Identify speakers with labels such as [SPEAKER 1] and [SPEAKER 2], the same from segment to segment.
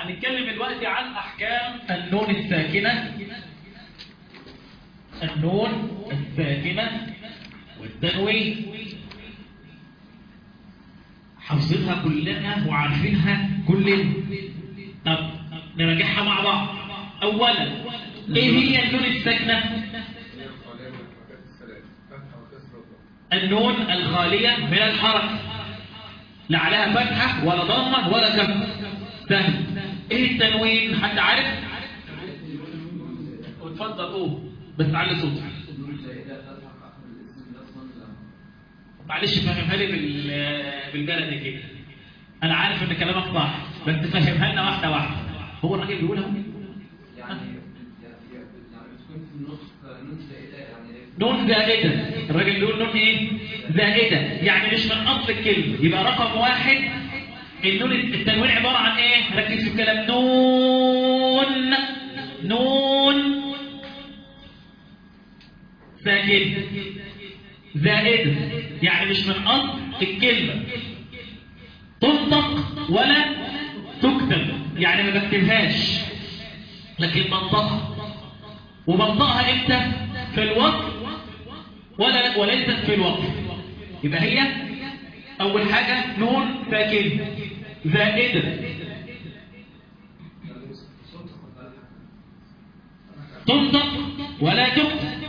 [SPEAKER 1] هنتكلم دلوقتي عن أحكام النون الساكنة النون الساكنة والتنوين حافظينها كلنا وعارفينها كلنا طب نراجعها مع بعض أولا إيه هي النون الساكنة؟ النون الخالية من الحرف لا عليها فتحة ولا ضمة ولا كسر سهل ايه التنوين حد عارف اتفضل قول بس علي صوتك معلش فهمها لي بال بالبلدي كده انا عارف ان كلامك صح بس فهمها لنا واحده واحده هو الراجل بيقولها
[SPEAKER 2] يعني يعني بتكون في النص نون زائدة يعني
[SPEAKER 1] نون زائدة الراجل بيقول نون ايه زائدة يعني مش من اصل الكلمة يبقى رقم واحد النون التنوين عبارة عن ايه ركز في الكلام نون نون ساكن زائدة يعني مش من اصل الكلمة تنطق ولا تكتب يعني ما بكتبهاش لكن بنطقها وبنطقها امتى في الوقت ولا وليست في الوقت يبقى هي اول حاجة نون ساكن زائدة تنطق ولا تكتب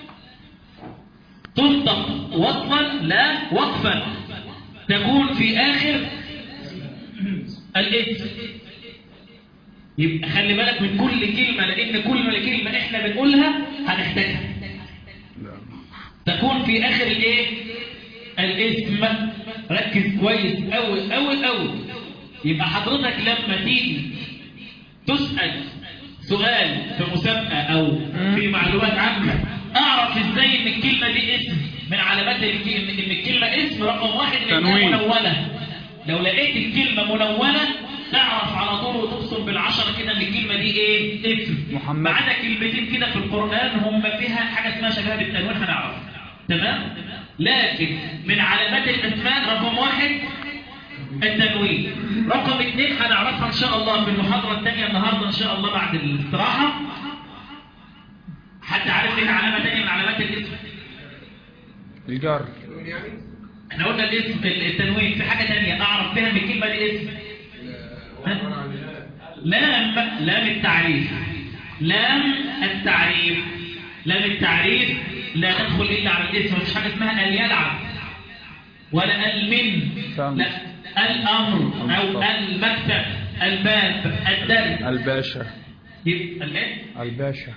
[SPEAKER 1] تنطق وصلا لا وقفا تكون في اخر الاسم يبقى خلي بالك من كل كلمة لان كل كلمة احنا بنقولها هنحتاجها تكون في اخر الايه الاسم ركز كويس قوي قوي قوي يبقى حضرتك لما تيجي تسأل سؤال في مسابقة او في معلومات عامة اعرف ازاي ان الكلمة دي اسم من علامات الك- ان إن الكلمة اسم رقم واحد لانها
[SPEAKER 3] تنوين.
[SPEAKER 1] منونة لو لقيت الكلمة منونة تعرف على طول وتبصر بالعشرة كده ان الكلمة دي ايه اسم
[SPEAKER 3] محمد.
[SPEAKER 1] ما عدا كلمتين كده في القرآن هم فيها حاجة اسمها شبه بالتنوين هنعرف تمام لكن من علامات الاسماء رقم واحد التنوين رقم اثنين هنعرفها ان شاء الله في المحاضرة الثانية النهاردة ان شاء الله بعد الاستراحة حتى عارف لك علامة ثانية من علامات الاسم
[SPEAKER 3] الجر
[SPEAKER 1] احنا قلنا الاسم التنوين في حاجة ثانية اعرف بها ان الكلمة دي اسم ها؟ لام لام التعريف لام التعريف لام التعريف لا تدخل الا على الاسم مفيش حاجه اسمها ال يلعب ولا المن
[SPEAKER 3] فهم.
[SPEAKER 1] لا الامر او المكتب الباب الدرس
[SPEAKER 3] الباشا
[SPEAKER 1] يبقى الايه
[SPEAKER 3] الباشا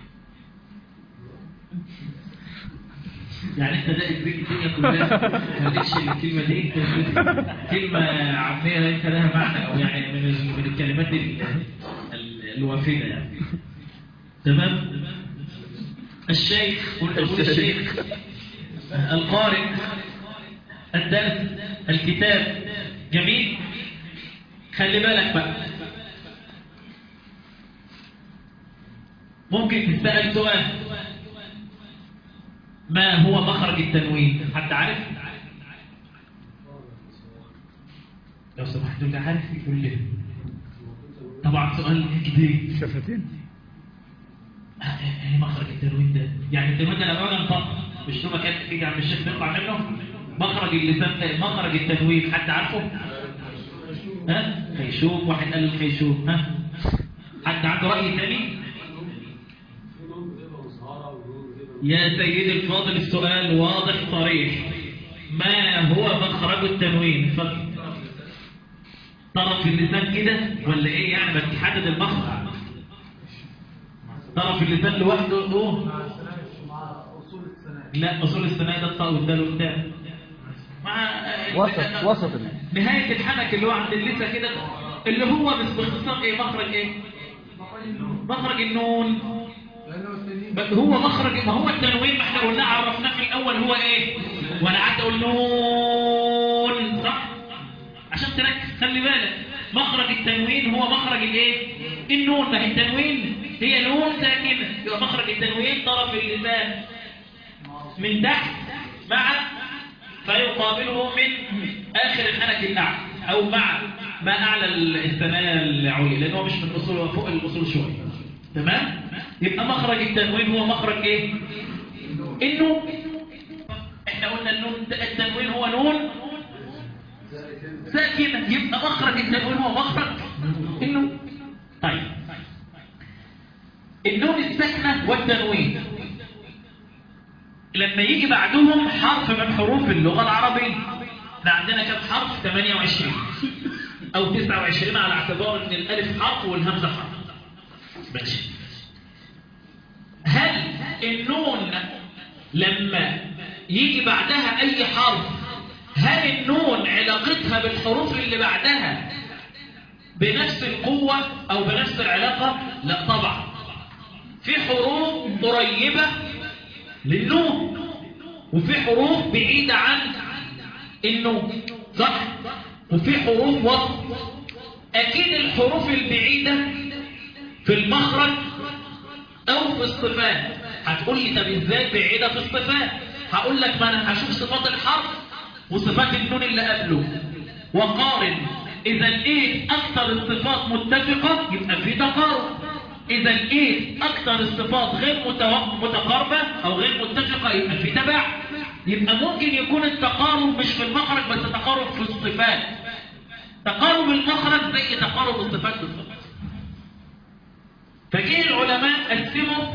[SPEAKER 1] يعني انت ده ادريك الدنيا كلها ما لقيتش الكلمه دي كلمه عاميه ليس لها معنى او يعني من ال- من الكلمات ال- ال- الوافده يعني تمام الشيخ قلت أقول الشيخ القارئ الدرس الكتاب جميل خلي بالك بقى ممكن تسأل سؤال ما هو مخرج التنوين حد عارف لو سمحت اللي عارف يقول لي طبعا سؤال جديد
[SPEAKER 3] شفتين
[SPEAKER 1] ايه مخرج التنوين ده يعني التنوين ده لما انا انطق مش هو كان تيجي عم الشيخ نطلع منه مخرج اللسان مخرج التنوين حد عارفه ها خيشوم واحد قال الخيشوم ها حد عنده رأي تاني يا سيدي الفاضل السؤال واضح صريح ما هو مخرج التنوين اتفضل طرف اللسان كده ولا ايه يعني بس تحدد المخرج طرف اللسان لوحده هو لا اصول الثناء ده الطاء والدال والتاء مع
[SPEAKER 3] وسط وسط
[SPEAKER 1] نهاية الحنك اللي هو عند اللثة كده اللي هو بس باختصار ايه مخرج ايه مخرج النون بس هو مخرج ما هو التنوين ما احنا قلنا عرفناه في الاول هو ايه وانا قعدت اقول نون صح عشان تركز خلي بالك مخرج التنوين هو مخرج الايه النون ما هي التنوين هي نون ساكنه يبقى مخرج التنوين طرف اللسان من تحت مع فيقابله من اخر الحنك الاعلى او مع ما اعلى الثنايا العليا لان هو مش من الاصول هو فوق الاصول شويه تمام يبقى مخرج التنوين هو مخرج ايه النون احنا قلنا النون التنوين هو نون ساكنه يبقى مخرج التنوين هو مخرج النون طيب النون الساكنه والتنوين لما يجي بعدهم حرف من حروف اللغة العربية ده عندنا كم حرف 28 أو 29 على اعتبار أن الألف حرف والهمزة حرف ماشي هل النون لما يجي بعدها أي حرف هل النون علاقتها بالحروف اللي بعدها بنفس القوة أو بنفس العلاقة؟ لا طبعا في حروف قريبة للنون وفي حروف بعيدة عن النون صح وفي حروف وسط أكيد الحروف البعيدة في المخرج أو في الصفات هتقول لي طب إزاي بعيدة في الصفات هقول لك ما أنا هشوف صفات الحرف وصفات النون اللي قبله وقارن إذا إيه أكثر الصفات متفقة يبقى في تقارب إذا إيه أكثر الصفات غير متقاربة أو غير متفقة يبقى في تبع يبقى ممكن يكون التقارب مش في المخرج بس تقارب في الصفات تقارب المخرج زي تقارب الصفات بالظبط فجه العلماء قسموا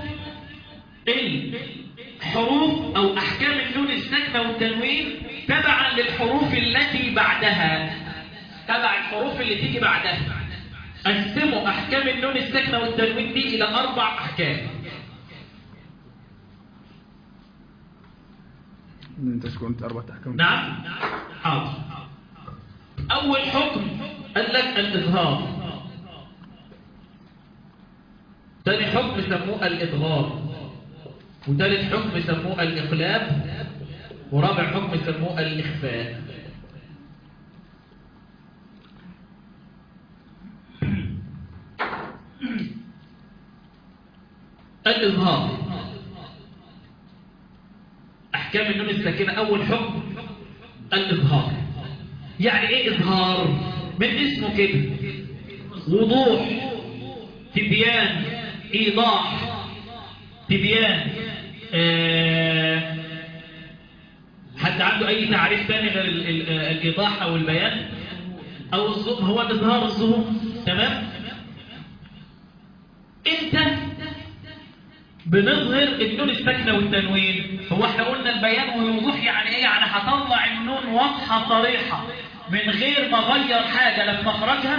[SPEAKER 1] الحروف أو أحكام النون الساكنة والتنوين تبعا للحروف التي بعدها تبع الحروف اللي تيجي بعدها قسموا أحكام النون الساكنة والتنوين دي إلى أربع أحكام
[SPEAKER 3] انت كنت اربع احكام
[SPEAKER 1] نعم حاضر أول حكم قال لك الإظهار ثاني حكم سموه الإضغار وثالث حكم سموه الإقلاب ورابع حكم سموه الإخفاء الإظهار أحكام النون الساكنة أول حكم الإظهار يعني إيه إظهار؟ من اسمه كده وضوح تبيان إيضاح تبيان آه حد عنده أي تعريف تاني غير ال- ال- الإيضاح أو البيان أو الظهور هو إظهار الظهور تمام إمتى بنظهر النون الساكنه والتنوين هو احنا قلنا البيان والوضوح يعني ايه يعني هطلع النون واضحه صريحه من غير ما اغير حاجه لا في مخرجها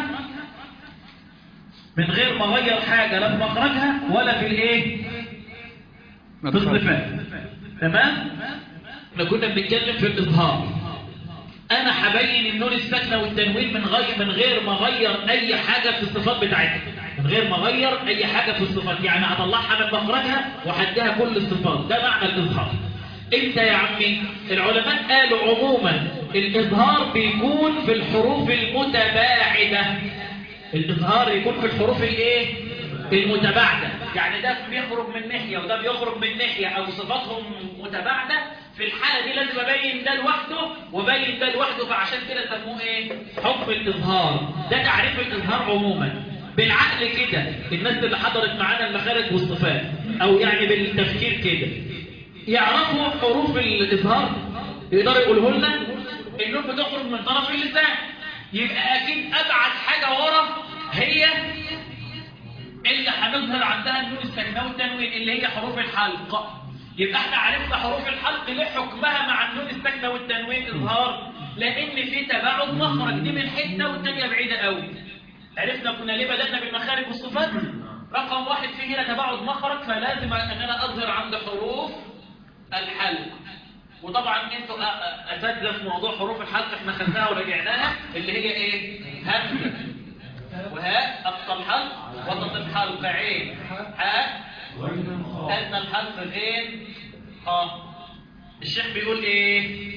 [SPEAKER 1] من غير ما اغير حاجه لا في مخرجها ولا في الايه في الصفات تمام احنا كنا بنتكلم في الاظهار انا هبين النون الساكنه والتنوين من غير من غير ما اغير اي حاجه في الصفات بتاعتها من غير ما اغير اي حاجه في الصفات يعني هطلعها من مخرجها وهديها كل الصفات ده معنى الاظهار امتى يا عمي العلماء قالوا عموما الاظهار بيكون في الحروف المتباعده الاظهار يكون في الحروف الايه المتباعده يعني ده بيخرج من ناحيه وده بيخرج من ناحيه او صفاتهم متباعده في الحاله دي لازم ابين ده لوحده وابين ده لوحده فعشان كده سموه ايه حكم الاظهار ده تعريف الاظهار عموما بالعقل كده الناس اللي حضرت معانا المخارج والصفات او يعني بالتفكير كده يعرفوا حروف الاظهار يقدروا يقولوا لنا النون بتخرج من طرف اللسان يبقى اكيد ابعد حاجه ورا هي اللي هنظهر عندها النون الساكنه والتنوين اللي هي حروف الحلق يبقى احنا عرفنا حروف الحلق ليه حكمها مع النون الساكنه والتنوين اظهار لان في تباعد مخرج دي من حته والثانيه بعيده قوي عرفنا كنا ليه بدانا بالمخارج والصفات رقم واحد فيه هنا تباعد مخرج فلازم ان انا اظهر عند حروف الحلق وطبعا انتوا أ- أ- اساتذه في موضوع حروف الحلق احنا خدناها وراجعناها اللي هي ايه همزه وهاء اقصى الحلق وسط الحلق عين حاء ادنى الحلق غين ها الشيخ بيقول ايه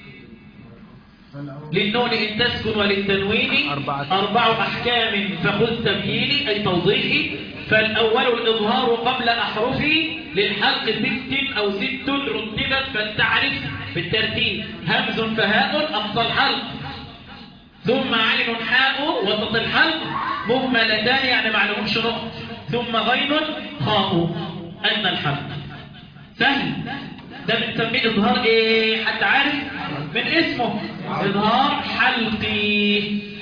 [SPEAKER 1] للنون إن تسكن وللتنوين
[SPEAKER 3] أربعة.
[SPEAKER 1] أربع أحكام فخذ تبييني أي توضيحي فالأول الإظهار قبل أحرفي للحلق ست أو ست رتبت فلتعرف بالترتيب همز فهاء أقصى الحلق ثم عين حاء وسط الحلق مهملتان يعني معلومش نقط ثم غين خاء أدنى الحلق سهل ده بنسميه إظهار إيه حد عارف من اسمه إظهار حلقي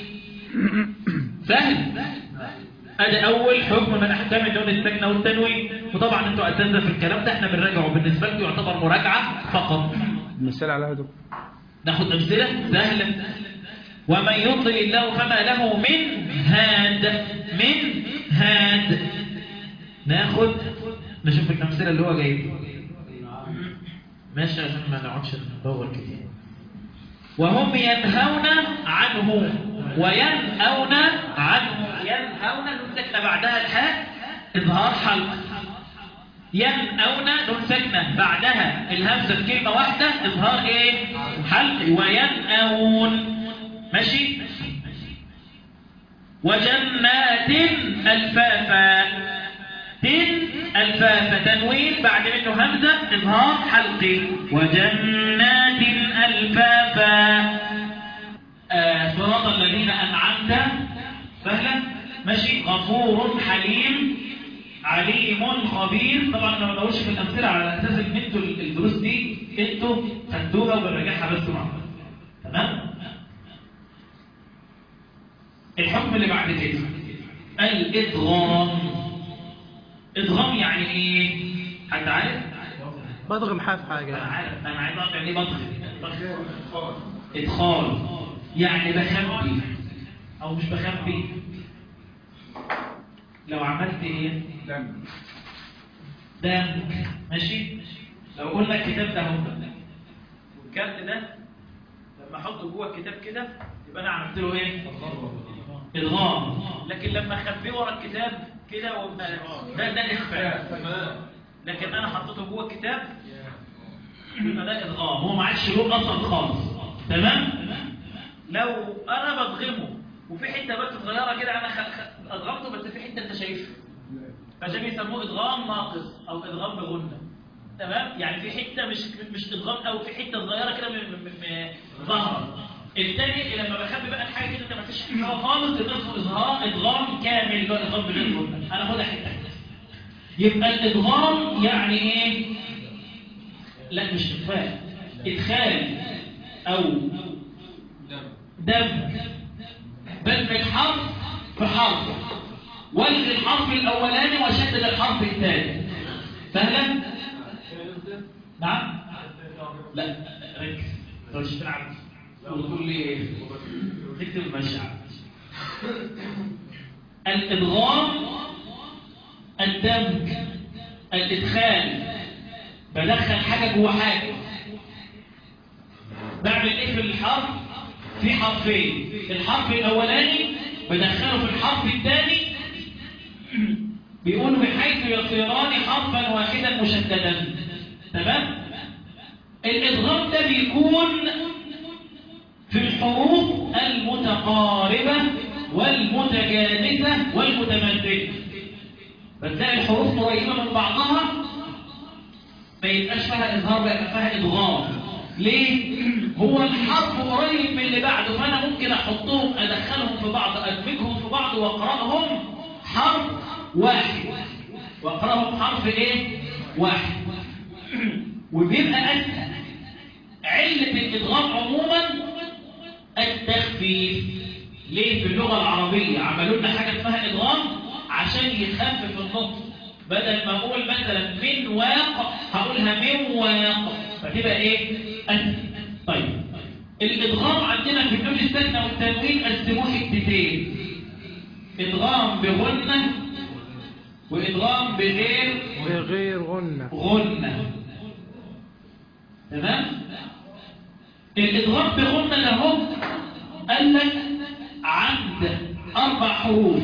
[SPEAKER 1] سهل ادي اول حكم من احكام النون الساكنه والتنوين وطبعا انتوا اساتذه في الكلام ده احنا بنراجعه بالنسبه لكم يعتبر مراجعه فقط
[SPEAKER 3] مثال على هذا
[SPEAKER 1] ناخد امثله سهله ومن يضلل الله فما له من هاد من هاد ناخد نشوف الامثله اللي هو جايبها ماشي عشان ما نقعدش ندور كتير وهم ينهون عنه وينأون عنه ينهون نون ساكنه بعدها الحاء إظهار حلق ينأون نون ساكنه بعدها الهمزة في كلمة واحدة إظهار إيه حلق وينأون ماشي وجنات الفافا تن الفافا تنوين بعد منه همزة إظهار حلقي وجنات الفافا آه، صراط الذين أنعمت سهلا ماشي غفور حليم عليم خبير طبعا انا ما بدورش في الامثله على اساس ان انتوا الدروس دي انتوا خدوها وبنراجعها بس مع بعض تمام الحكم اللي بعد كده الادغام ادغام يعني ايه حد عارف
[SPEAKER 4] بضغم حاف
[SPEAKER 1] انا
[SPEAKER 4] حاجة
[SPEAKER 1] عارف انا عايز اعرف يعني ايه بدخل ادخال يعني بخبي او مش بخبي لو عملت ايه دمج ماشي لو قلنا الكتاب ده اهو والكارت ده لما احطه جوه الكتاب كده يبقى انا عملت له ايه ادغام لكن لما اخبيه ورا الكتاب كده وابقى ده ده اخفاء لكن انا حطيته جوه الكتاب يبقى ده ادغام هو ما عادش له اصلا خالص تمام لو انا بدغمه وفي حته بس صغيره كده انا خ- خ- ادغمته بس في حته انت شايفها فعشان بيسموه ادغام ناقص او ادغام بغنه تمام يعني في حته مش مش ادغام او في حته صغيره كده من من- من ظهر الثاني لما بخبي بقى الحاجه كده انت ما فيش فيها خالص يبقى اسمه اظهار ادغام كامل اللي هو ادغام بغير غنه انا هاخدها حته حته يبقى الادغام يعني ايه لا مش اخفاء ادخال او دمج دمج حرف في حرف والغي الحرف الاولاني وشدد الحرف الثاني سهلا نعم لا ركز لو مش تلعب وتقول لي ايه تكتب المشعر الادغام الدمج الادخال بدخل حاجه جوه حاجه بعمل ايه في الحرف في حرفين الحرف الاولاني بدخله في الحرف الثاني بيقولوا بحيث يصيران حرفا واحدا مشددا تمام الادغام ده بيكون في الحروف المتقاربه والمتجانسه والمتماثله بتلاقي الحروف قريبه من بعضها ما يبقاش فيها اظهار بقى يبقى فيها ادغام ليه هو الحرف قريب من اللي بعده فانا ممكن احطهم ادخلهم في بعض ادمجهم في بعض واقراهم حرف واحد واقراهم حرف ايه واحد وبيبقى اسهل عله الادغام عموما التخفيف ليه في اللغه العربيه عملوا لنا حاجه اسمها ادغام عشان يخفف النطق بدل ما اقول مثلا من واق هقولها من واق فتبقى ايه اسهل طيب الادغام عندنا في النون الساكنه والتنوين قسموه حتتين ادغام بغنه وادغام بغير
[SPEAKER 4] بغير غنة
[SPEAKER 1] غنة تمام الإضغام بغنة لهم قال لك عند أربع حروف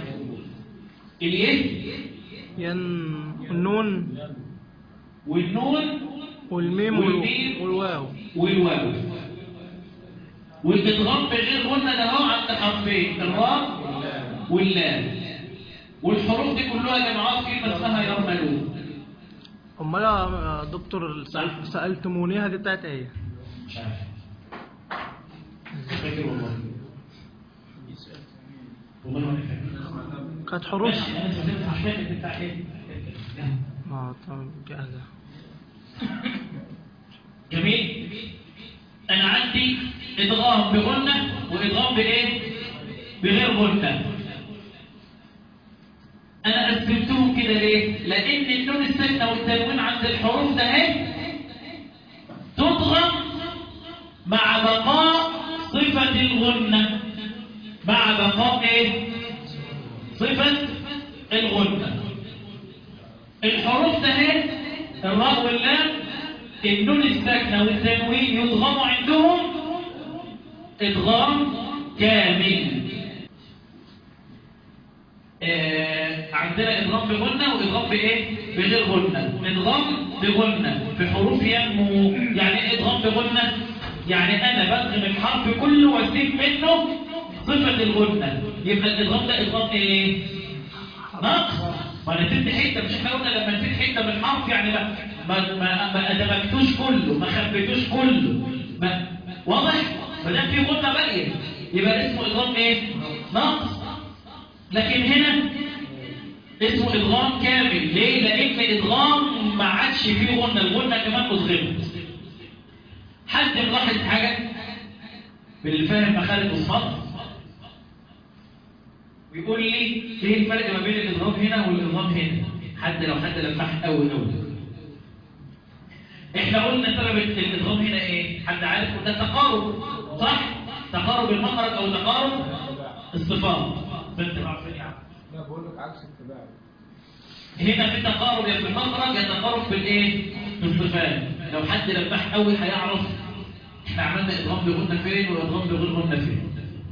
[SPEAKER 1] اليه
[SPEAKER 4] ين النون
[SPEAKER 1] والنون
[SPEAKER 4] والميم
[SPEAKER 1] والميم.
[SPEAKER 4] وال- والواو
[SPEAKER 1] والواو والإضغام بغير غنة ده هو عند حرفين الراء واللام والحروف دي كلها جماعات كلمة اسمها يرملون
[SPEAKER 4] امال يا دكتور سأل- سألتمونيها دي بتاعت ايه
[SPEAKER 1] مش عارف مش فاكر والله والله ما فاكر
[SPEAKER 4] كانت حروف
[SPEAKER 1] ماشي انا سمعت مش فاكر بتاع ايه
[SPEAKER 4] اه تمام جاهزة
[SPEAKER 1] جميل انا عندي ادغام بغنة وادغام بايه بغير غنة انا قسمتهم كده ليه لان النون الساكنه والتنوين عند الحروف ده اهي تضغم مع بقاء صفة الغنة مع بقاء ايه صفة الغنة الحروف ده اهي الراء واللام النون الساكنة والتنوين يضغموا عندهم ادغام كامل آه عندنا ادغام بغنة وادغام بايه بغير غنة ادغام بغنة في حروف ينمو يعني ايه ادغام بغنة يعني انا بدغم الحرف كله واسيب منه صفة الغنة يبقى الادغام ده ادغام ايه نقص ما انا سبت حته مش احنا قلنا لما نسيت حته من الحرف يعني ما ما ما, ما ادمجتوش كله ما خبيتوش كله ما واضح ما دام في غنه باقيه يبقى اسمه ادغام ايه نقص لكن هنا اسمه ادغام كامل ليه لان ادغام ما عادش فيه غنه الغنه كمان ادغمت حد ملاحظ حاجه باللي فاهم مخارج الصوت ويقول لي ايه الفرق ما بين الادغام هنا والادغام هنا حد لو حد لمح قوي قوي احنا قلنا سبب الادغام هنا ايه حد عارف ده تقارب صح تقارب المخرج او تقارب الصفات بنت عارفين يعني
[SPEAKER 2] لا بقول لك عكس التباعد
[SPEAKER 1] هنا في تقارب يا في المخرج يا تقارب في الايه في الصفات لو حد لمح قوي هيعرف احنا عملنا ادغام بغنى فين وادغام بغير غنى فين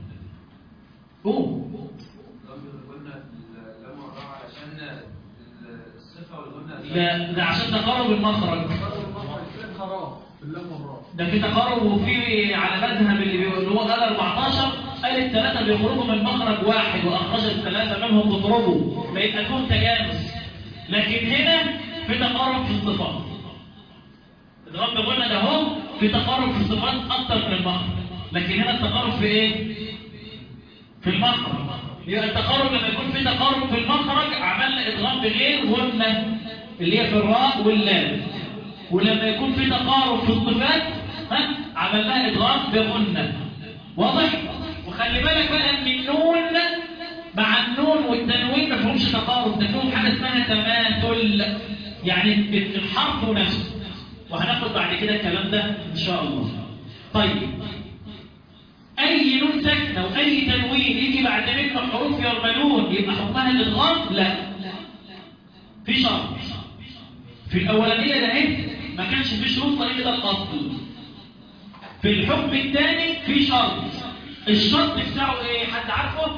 [SPEAKER 1] قوم
[SPEAKER 2] قلنا اللام والراء علشان الصفه والغنى
[SPEAKER 1] لا ده عشان تقارب المخرج
[SPEAKER 2] خلاص اللام والراء
[SPEAKER 1] ده في تقارب وفي على مذهب اللي بيقول اللي هو قال 14 قال الثلاثه بيخرجوا من مخرج واحد واخرج الثلاثه منهم تضربوا فيبقى لهم تجانس لكن هنا في تقارب في الصفات الغم قلنا ده اهو في تقارب في الصفات اكتر من المخرج لكن هنا التقارب في ايه في المخرج يبقى التقارب لما يكون في تقارب في المخرج عملنا ادغام بغير غنه اللي هي في الراء واللام ولما يكون في تقارب في الصفات ها عملناها ادغام بغنه واضح وخلي بالك بقى ان النون مع النون والتنوين ما فيهمش تقارب ده فيهم حاجه اسمها تماثل يعني الحرف نفسه وهناخد بعد كده الكلام ده ان شاء الله طيب اي نون ساكنه واي تنوين يجي بعد منه حروف يرملون يبقى حكمها الادغام لا في شرط في الاولانيه ده ايه ما كانش في شروط لان ده الاصل في الحكم الثاني في شرط الشرط بتاعه ايه حد عارفه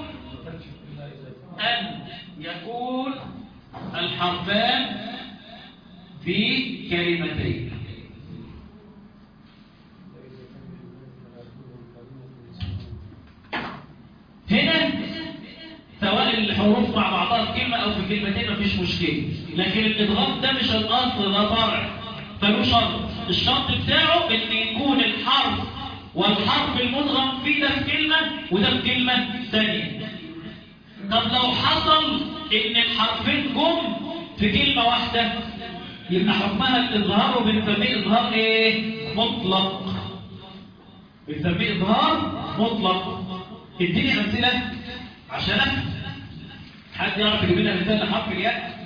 [SPEAKER 1] ان يكون الحرفان في كلمتين هنا سواء الحروف مع بعضها في كلمة أو في كلمتين مفيش مشكلة لكن الإضغام ده مش الأصل ده فرع فله شرط الشرط بتاعه إن يكون الحرف والحرف المدغم فيه ده في كلمة وده في كلمة ثانية طب لو حصل إن الحرفين جم في كلمة واحدة يبقى حكمها الإظهار وبنسميه إظهار إيه؟ مطلق بنسميه إظهار مطلق اديني أمثلة عشان أفهم حد يعرف يجيب لنا مثال لحرف الياء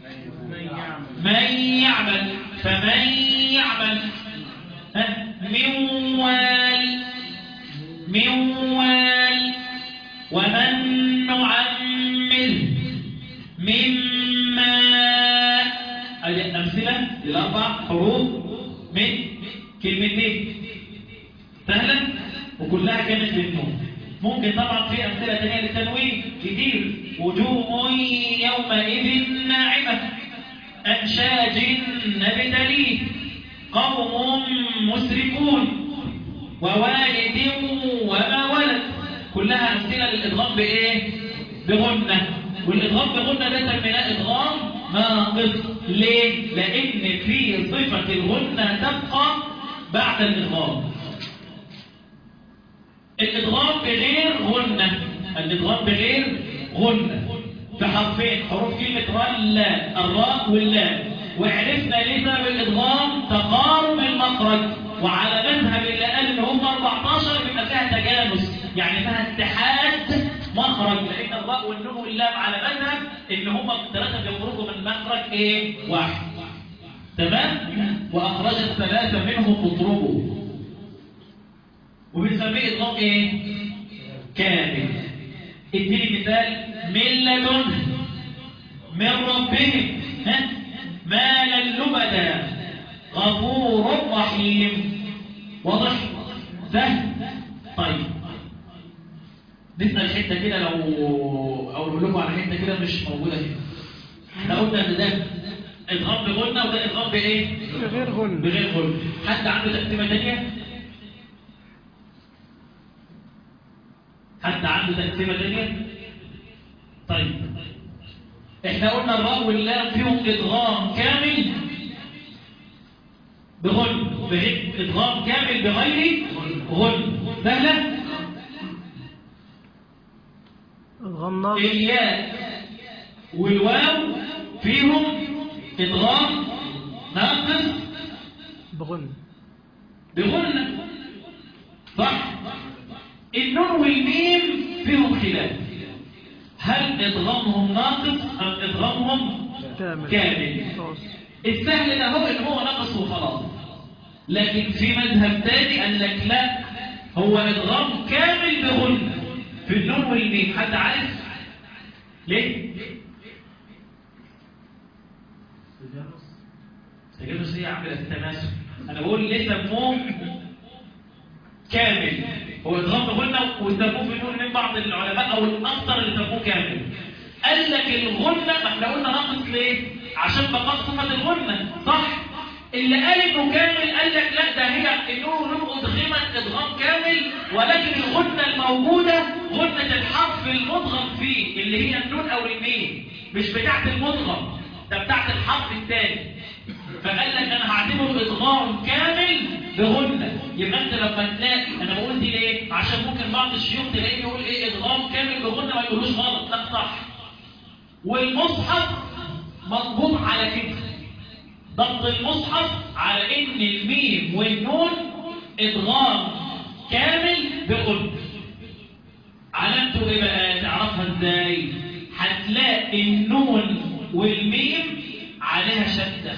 [SPEAKER 1] من يعمل فمن يعمل ها من وال من وال ومن نعمر مما ادي امثله للاربع حروف من كلمتين سهله وكلها كانت للنون ممكن طبعا في امثله ثانيه للتنوين كتير وجوه يومئذ ناعمه انشاج نبتليه قوم مسرفون ووالد وما ولد كلها امثله للادغام بايه بغنه والادغام بغنه ده سميناه ادغام ناقص ليه لان في صفه الغنه تبقى بعد الادغام الادغام بغير غنة الادغام بغير غنة في حرفين حروف كلمة راء اللام الراء واللام وعرفنا ليه سبب الإدغام تقارب المخرج وعلى مذهب اللي قال إن هم 14 بيبقى فيها تجانس يعني فيها اتحاد مخرج لأن الراء والنون واللام على مذهب إن هم الثلاثة بيخرجوا من مخرج إيه؟ واحد تمام؟ وأخرج الثلاثة منهم اطربوا وبنسميه إطلاق إيه؟ كامل اديني مثال ملة من ربهم ها؟ مالا لبدا غفور رحيم واضح؟ سهل طيب نسأل حتة كده لو أو نقول لكم على حتة كده مش موجودة هنا احنا قلنا إن ده إضغام بغنى وده إضغام بإيه؟
[SPEAKER 4] غير غن
[SPEAKER 1] بغير غل حد عنده تقسيمة تانية؟ حد عنده تقسيمة تانية؟ طيب احنا قلنا الراء واللام فيهم ادغام كامل بغن بغن ادغام كامل بغير غن سهلة
[SPEAKER 4] الغناظ
[SPEAKER 1] الياء والواو فيهم ادغام ناقص
[SPEAKER 4] بغن
[SPEAKER 1] بغنى صح النون والميم فيهم خلاف هل ادغامهم ناقص ام ادغامهم
[SPEAKER 4] كامل
[SPEAKER 1] كامل
[SPEAKER 4] خلاص
[SPEAKER 1] السهل ده هو ان هو ناقص وخلاص لكن في مذهب تاني قال لك لا هو ادغام كامل بغنى في النون والميم حد عارف ليه تجلس هي عامله التماسك انا بقول ليه سموه كامل هو ادغام بغنى وسموه في نور من بعض العلماء او الاكثر اللي سموه كامل قال لك الغنى ما احنا قلنا ناقص ليه عشان بقاء صفه الغنى صح اللي قال انه كامل قال لك لا ده هي النور نور ادغمت ادغام كامل ولكن الغنى الموجوده غنه الحرف المدغم فيه اللي هي النون او الميم مش بتاعت المدغم ده بتاعت الحرف الثاني فقال لك انا هعتبره ادغام كامل بغنى يبقى انت لما تلاقي انا بقول دي ليه عشان ممكن بعض الشيوخ تلاقيه يقول ايه ادغام كامل بغنى ما يقولوش غلط لا صح والمصحف مضبوط على كده ضبط المصحف على ان الميم والنون ادغام كامل بغنى علامته ايه بقى تعرفها ازاي هتلاقي النون والميم عليها شده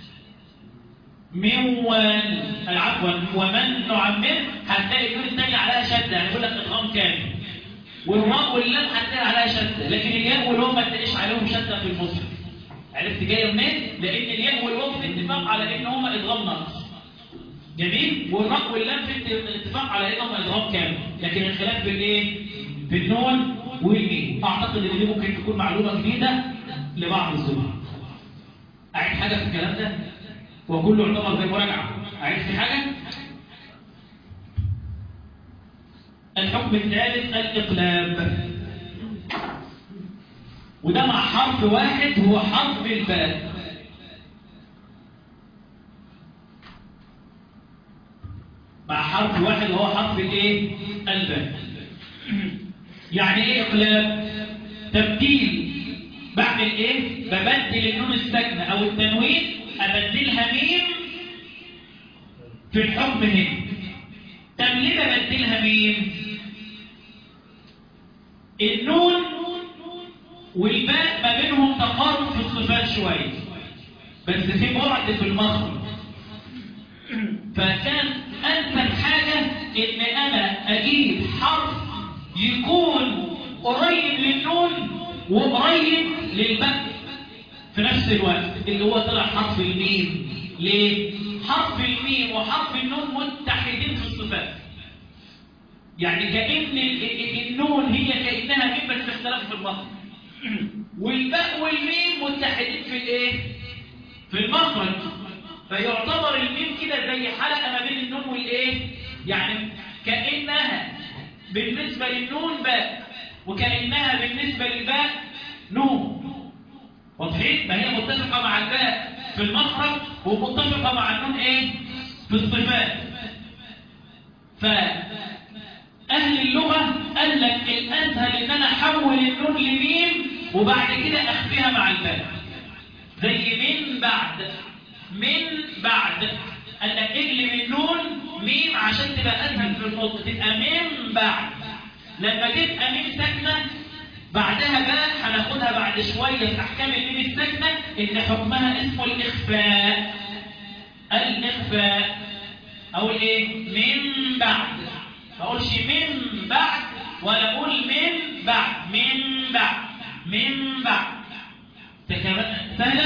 [SPEAKER 1] موال عفوا ومن نعمر هتلاقي النون الثانيه عليها شده يعني يقول لك ادغام كامل والراء واللام هتلاقي عليها شده لكن الياء والواو ما تلاقيش عليهم شده في المصحف عرفت جايه منين لان الياء والواو في اتفاق على ان هما ادغام ناقص جميل والراء واللام في اتفاق على انهم ادغام كامل لكن الخلاف في الايه في النون والميم اعتقد ان دي ممكن تكون معلومه جديده لبعض الزملاء اعيد حاجه في الكلام ده وكله يعتبر زي مراجعه اعيد في حاجه الحكم الثالث الاقلاب وده مع حرف واحد هو حرف الباء مع حرف واحد وهو حرف الايه الباء يعني ايه اقلاب تبديل بعمل ايه ببدل النون الساكنه او التنوين ابدلها ميم في الحكم هنا طب ليه ببدلها ميم النون والباء ما بينهم تقارب في الصفات شويه بس في بعد في المخرج فكان انسب حاجه ان انا اجيب حرف يكون قريب للنون وقريب للباء في نفس الوقت اللي هو طلع حرف الميم ليه حرف الميم وحرف النون متحدين في الصفات يعني كأن ال- ال- النون هي كأنها ميم بس اختلفوا في المخرج والباء والميم متحدين في الايه في المخرج فيعتبر الميم كده زي حلقه ما بين النون والايه يعني كانها بالنسبه للنون باء وكانها بالنسبه للباء نون واضحين ما هي متفقه مع الباء في المخرج ومتفقه مع النون ايه في الصفات فاهل اللغه قال لك الاسهل ان انا احول النون لميم وبعد كده اخفيها مع الباء زي من بعد من بعد قال لك اقلب النون ميم عشان تبقى اسهل في النطق تبقى من بعد لما تبقى ميم ساكنه بعدها باء هناخدها بعد شويه في احكام الميم الساكنه ان حكمها اسمه الاخفاء الاخفاء اقول ايه من بعد ما اقولش من بعد ولا اقول من بعد من بعد من بعد تكرر- سهلة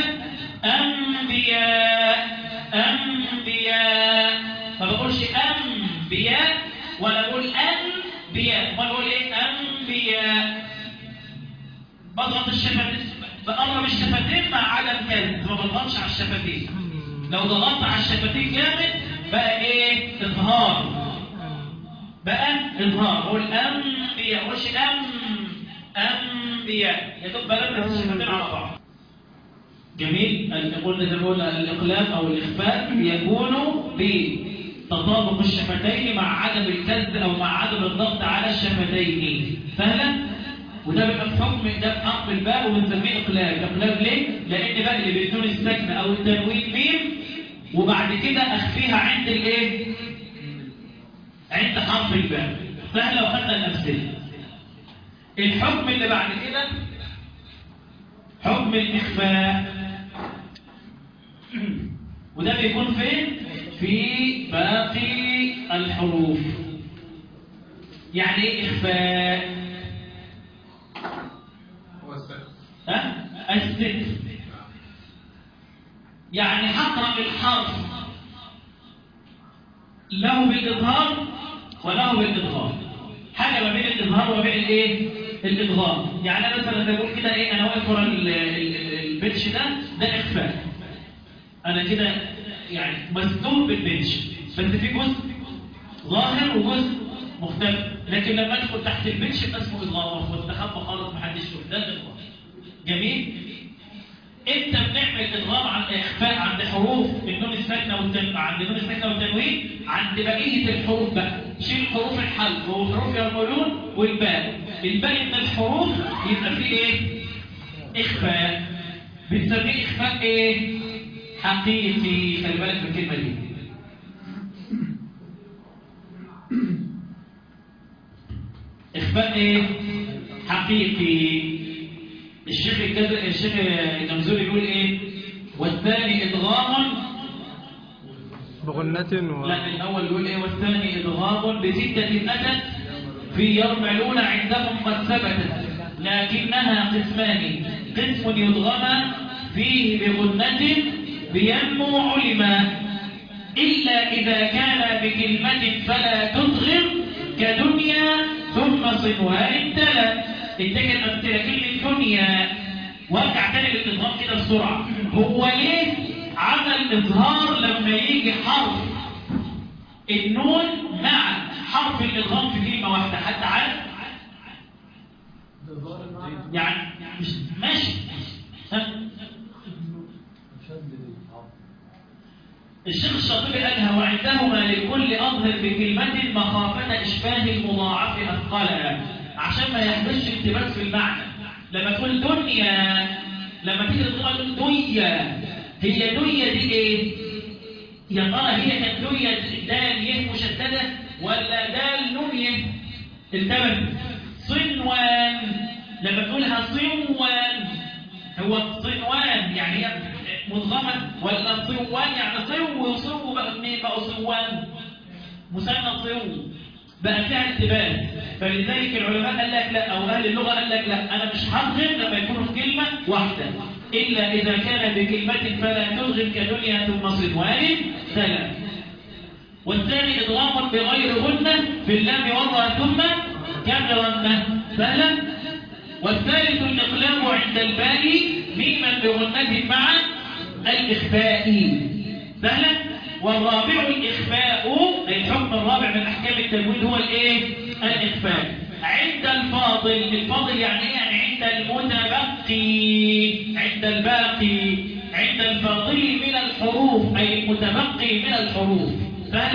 [SPEAKER 1] أنبياء أنبياء ما بقولش أنبياء ولا أقول أنبياء ما بقول إيه أنبياء بضغط الشفتين بقرب الشفتين مع عدم كذب ما بضغطش على الشفتين لو ضغطت على الشفتين جامد بقى ايه اظهار بقى اظهار اقول انبياء ما اقولش ام انبياء يا دوب بلبس الشفتين على بعض جميل ال- قلنا زي ما قلنا الاقلام او الاخفاء يكون بتطابق الشفتين مع عدم الكذب او مع عدم الضغط على الشفتين سهله وده بيبقى في حكم ده في حكم الباء وبنسميه اقلاب اقلاب ليه لان بقى اللي بالنون الساكنه او التنوين ميم وبعد كده اخفيها عند الايه عند حرف الباء سهله وخدنا الامثله الحكم اللي بعد كده حكم الإخفاء وده بيكون فين؟ في باقي الحروف يعني ايه إخفاء؟
[SPEAKER 2] هو السبب
[SPEAKER 1] ها؟ الستر يعني هقرأ الحرف له بالإظهار وله بالإظهار حاجة ما بين الإظهار وما بين الإيه؟ الإظهار يعني أنا مثلا بقول كده إيه أنا واقف ورا ال- ال- ال- البنش ده ده إخفاء أنا كده يعني مستور بالبنش بس في جزء ظاهر وجزء مختلف لكن لما ادخل تحت البنش يبقى اسمه إظهار مستخبى خالص محدش يشوف ده الإظهار جميل امتى بنعمل ادغام عن اخفاء عند حروف النون الساكنه والتن... عند النون الساكنه والتنوين عند بقيه الحروف بقى شيل حروف الحلق وحروف يرملون والباء الباقي من الحروف يبقى فيه ايه اخفاء بنسميه اخفاء ايه حقيقي خلي بالك من الكلمه دي اخفاء ايه حقيقي الشيخ الكذا الشيخ الجمزوري يقول ايه والثاني ادغام
[SPEAKER 4] بغنة و...
[SPEAKER 1] لا الاول يقول ايه والثاني ادغام بستة اتت في يرملون عندهم قد ثبتت لكنها قسمان قسم يدغم فيه بغنة بينمو علما إلا إذا كان بكلمة فلا تدغم كدنيا ثم صنوان تلا اتجه الأمثلة كلمة دنيا وارجع تاني للإظهار كده بسرعة هو ليه عمل إظهار لما يجي حرف النون مع حرف الإظهار في كلمة واحدة حد عارف؟ يعني مش ماشي ها؟ الشيخ الشاطبي قالها وعندهما لكل أظهر بكلمة مخافة إشباه المضاعف أثقلها عشان ما يحدثش التباس في المعنى لما تقول دنيا لما تيجي تقول دنيا هي دنيا دي ايه؟ يا ترى هي كانت دنيا دال يه مشددة ولا دال نون يه؟ انتبه صنوان لما تقولها صنوان هو صنوان يعني هي مضغمة ولا صوان يعني صو وصو بقى اثنين بقوا صوان مثنى صو بقى فيها التباس فلذلك العلماء قال لك لا او اهل اللغه قال لك لا انا مش هضغم لما يكونوا في كلمه واحده الا اذا كان بكلمه فلا تضغم كدنيا ثم صنوان ثلاث والثاني ادغام بغير غنه في اللام وضع ثم كم غنه سهلا والثالث الإقلام عند الباء ميما بغنة مع الإخفاء سهلا والرابع الإخفاء أي الحكم الرابع من أحكام التجويد هو الإيه؟ الإخفاء عند الفاضل الفاضل يعني إيه؟ يعني عند المتبقي عند الباقي عند الفاضل من الحروف أي المتبقي من الحروف سهلا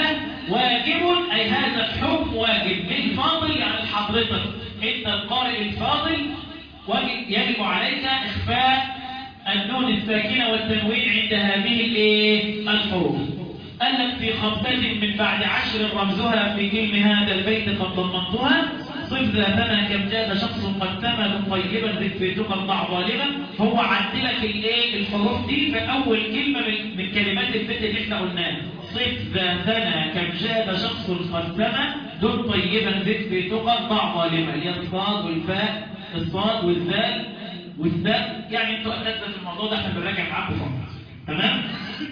[SPEAKER 1] واجب أي هذا الحكم واجب للفاضل يعني لحضرتك أنت القارئ الفاضل واجب يجب عليك إخفاء النون الساكنة والتنوين عند هذه الايه الحروف قال لك في خمسة من بعد عشر رمزها في كلم هذا البيت قد ضمنتها صف ذاتنا كم جاد شخص قد ثمن طيبا ذكرتك الضع ظالما هو عدلك الايه الحروف دي في اول كلمه من, من كلمات البيت اللي احنا قلناها صف ذاتنا كم جاد شخص قد ثمن دل طيبا ذكرتك الضع ظالما اللي هي الصاد والفاء الصاد والذال والذال يعني انتوا اساتذه في الموضوع ده احنا بنراجع معاكم فقط تمام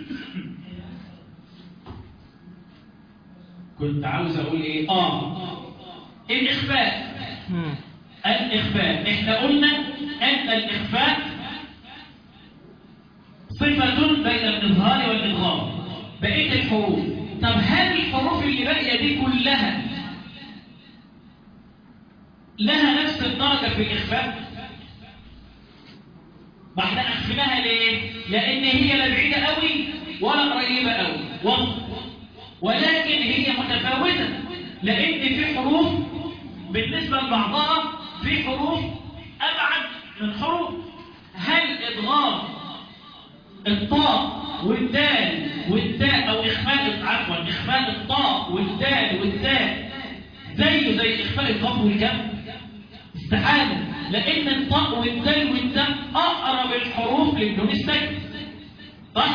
[SPEAKER 1] كنت عاوز اقول ايه اه الاخفاء
[SPEAKER 4] مم.
[SPEAKER 1] الإخفاء إحنا قلنا أن الإخفاء صفة بين الإظهار والإظهار بقية الحروف طب هل الحروف اللي باقية دي كلها لها نفس الدرجة في الإخفاء؟ ما احنا أخفناها ليه؟ لأن هي لا بعيدة قوي ولا قريبة قوي وسط. ولكن هي متفاوتة لأن في حروف بالنسبة لبعضها في حروف أبعد من حروف هل إضغام الطاء والدال والتاء أو إخفاء عفوا إخفاء الطاء والدال والتاء زيه زي إخفاء القاف والكاف استحالة لأن الطاء والدال والتاء أقرب الحروف للنون الساكن صح؟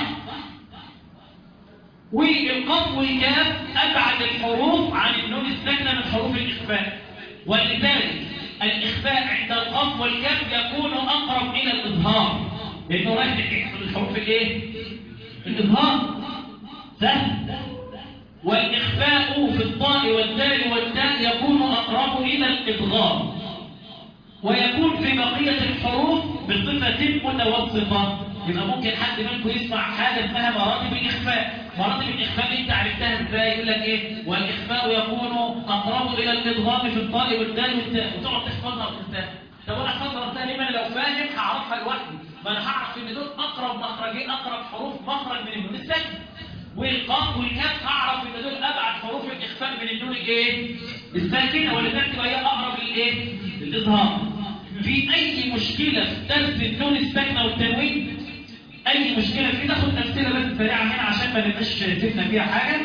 [SPEAKER 1] والقاف والكاف أبعد الحروف عن النون الساكنة من حروف الإخفاء ولذلك الإخفاء عند القاف والكاف يكون أقرب إلى الإظهار لأنه رايح في الحروف الإيه؟ الإظهار سهل والإخفاء في الطاء والدال والتاء يكون أقرب إلى الإضغام ويكون في بقية الحروف بصفة متوسطة يبقى ممكن حد منكم يسمع حاجة اسمها مراتب الإخفاء مراتب الإخفاء دي انت عرفتها ازاي يقول لك ايه والإخفاء يكون أقرب إلى الإضغام في الطاء والدال والتاء وتقعد تحفظها وتنساها طب انا احفظها وانساها ليه ما انا لو فاهم هعرفها لوحدي ما انا هعرف ان دول اقرب مخرجين اقرب حروف مخرج من النون الساكن والقاف والكاف هعرف ان دول ابعد حروف الاخفاء من النون الايه الساكنه ولذلك تبقى هي اقرب للايه للاظهار في اي مشكله في درس النون الساكنه والتنوين اي مشكله في ناخد امثله بس سريعه هنا عشان ما نبقاش سيبنا فيها حاجه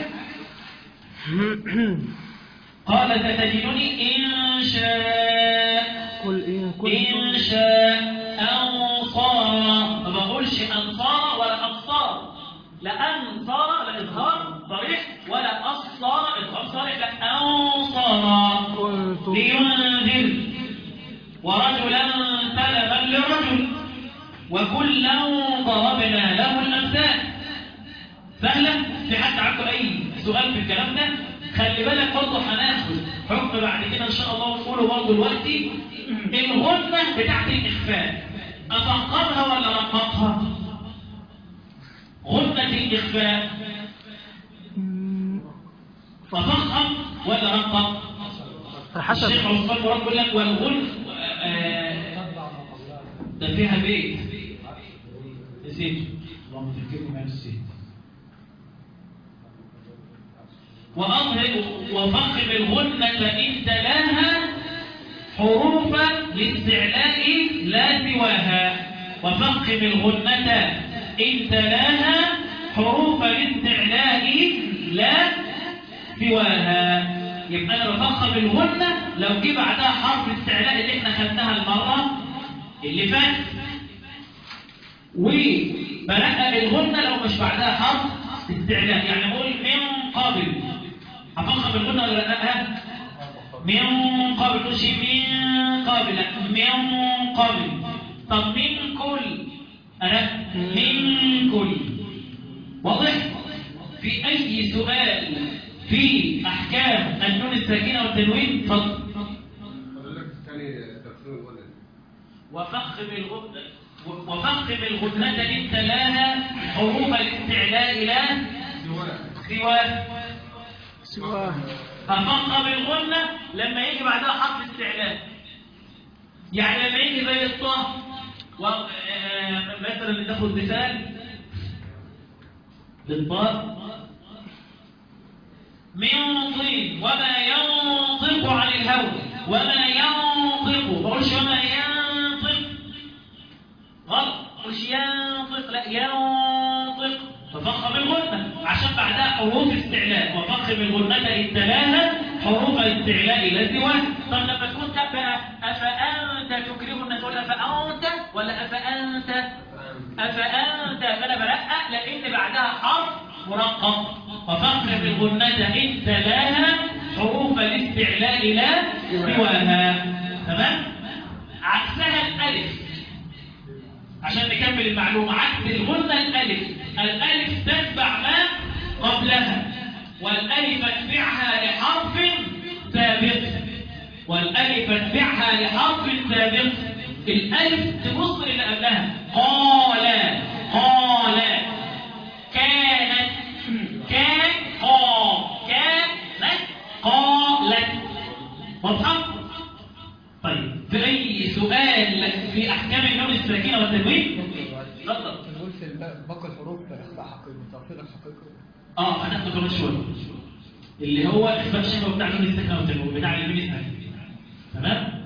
[SPEAKER 1] قال ستجدني ان شاء
[SPEAKER 4] قل إن كنتم
[SPEAKER 1] إن شاء أنصار ما بقولش أنصار ولا أبصار لا أنصار لا إظهار صريح ولا أبصار إظهار صريح لا أنصار
[SPEAKER 4] كنتم
[SPEAKER 1] لينذر ورجلا سلما لرجل وكلا ضربنا له الأمثال سهلة في حد عنده أي سؤال في الكلام ده خلي بالك برضه هناخد حكم بعد كده إن شاء الله ونقوله برضه دلوقتي الغنة بتاعت الإخفاء أفقمها ولا رققها؟ غنة الإخفاء
[SPEAKER 4] مم.
[SPEAKER 1] أفقم ولا رقق؟
[SPEAKER 4] حسب
[SPEAKER 1] الشيخ عثمان مراد بيقول لك والغن آه، ده فيها بيت نسيت اللهم تفكرني ما نسيت وأظهر وفخم الغنة إن تلاها حروف الاستعلاء لا سواها وفخم الغنة إن تلاها حروف الاستعلاء لا سواها يبقى أنا بفخم الغنة لو جه بعدها حرف استعلاء اللي احنا خدناها المرة اللي فاتت وبرقق الغنة لو مش بعدها حرف استعلاء يعني أقول من قبل هفخم الغنة ولا لا من قبل تقولش من قبل لا، من قبل طب من كل أنا من كل واضح في أي سؤال في أحكام النون الساكنة والتنوين اتفضل
[SPEAKER 2] حضرتك الثاني تفسير الغنى
[SPEAKER 1] وفخم الغنة وفخم الغنة إن تلاها حروف الاستعلاء لا سواه
[SPEAKER 4] سواه
[SPEAKER 1] ففخم الغنة لما يجي بعدها حرف استعلاء يعني لما يجي زي الطه و... آه، مثلا ناخد مثال للطاء من طين وما ينطق عن الهوى وما ينطق ما بقولش وما ينطق غلط ما بقولش ينطق لا ينطق ففخم الغنة عشان بعدها حروف استعلاء وفخم الغنة التلاها حروف الاستعلاء لا سواه طب لما تكون تبقى أفأنت تكره الناس ولا أفأنت ولا أفأنت أفأنت فأنا برقق لأن بعدها حرف مرقق وفخر بالغنة إن تلاها حروف الاستعلاء لا سواها تمام عكسها الألف عشان نكمل المعلومة عكس الغنة الألف الألف تتبع ما قبلها والألف تتبعها لحرف سابق والألف تتبعها لحرف سابق الألف تبص إلى قبلها قال قال كانت كان قا كانت قالت واضحة؟ طيب في أي سؤال في أحكام النون الساكنة والتنوين؟ اتفضل
[SPEAKER 2] نقول في باقي الحروف اخفاء حقيقي تفصيل حقيقي
[SPEAKER 1] اه هناخده كمان شويه اللي هو اخفاء شفوي بتاع النون الساكنه والتنوين بتاع الميم الساكنه تمام